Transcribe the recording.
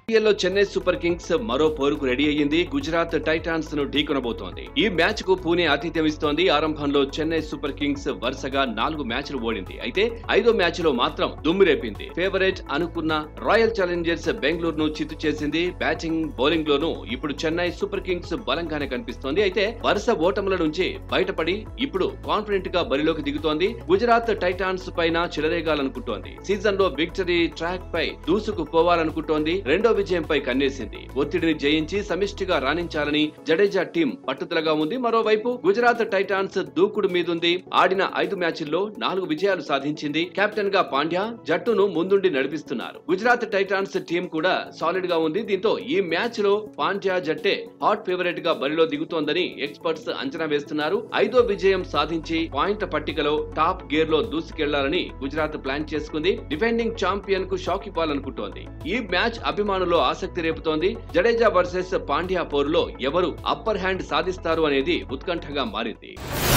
IPL లో Chennai super Kings మరో పోరుకు రెడీ అయ్యింది గుజరాత్ టైటాన్స్ ను ఢీకొనబోతోంది ఈ మ్యాచ్ కు పూణే ఆతిథ్యం ఇస్తోంది ఆరంభంలో చెన్నై సూపర్ కింగ్స్ వరుసగా నాలుగు మ్యాచ్లు ఓడింది అయితే ఐదో మ్యాచ్ లో మాత్రం దుమ్ము రేపింది ఫేవరెట్ అనుకున్న రాయల్ ఛాలెంజర్స్ బెంగళూరు ను చిత్తు చేసింది బ్యాటింగ్ బౌలింగ్ లోనూ ఇప్పుడు చెన్నై సూపర్ కింగ్స్ బలంగానే కనిపిస్తోంది అయితే వరుస ఓటముల నుంచి బయటపడి ఇప్పుడు కాన్ఫిడెంట్ గా బరిలోకి దిగుతోంది గుజరాత్ టైటాన్స్ పైన చెలరేగాలనుకుంటోంది సీజన్ లో విక్టరీ ట్రాక్ పై దూసుకుపోవాలనుకుంటోంది రెండో విజయంపై కన్నేసింది ఒత్తిడిని జయించి సమిష్టిగా రాణించాలని జడేజా టీం పట్టుదలగా ఉంది మరోవైపు గుజరాత్ టైటాన్స్ దూకుడు మీదుంది ఆడిన ఐదు మ్యాచ్ల్లో నాలుగు విజయాలు సాధించింది కెప్టెన్ గా పాండ్యా జట్టును ముందుండి నడిపిస్తున్నారు గుజరాత్ టైటాన్స్ టీం కూడా సాలిడ్ గా ఉంది దీంతో ఈ మ్యాచ్ లో పాండ్యా జట్టే హాట్ ఫేవరెట్ గా బరిలో దిగుతోందని ఎక్స్పర్ట్స్ అంచనా వేస్తున్నారు ఐదో విజయం సాధించి పాయింట్ల పట్టికలో టాప్ గేర్ లో దూసుకెళ్లాలని గుజరాత్ ప్లాన్ చేసుకుంది డిఫెండింగ్ ఛాంపియన్ కు షాక్ ఇవ్వాలనుకుంటోంది ఈ మ్యాచ్ అభిమానుల్లో ఆసక్తి రేపుతోంది జడేజా వర్సెస్ పాండ్యా పోరులో ఎవరు అప్పర్ హ్యాండ్ సాధిస్తారు అనేది ఉత్కంఠగా మారింది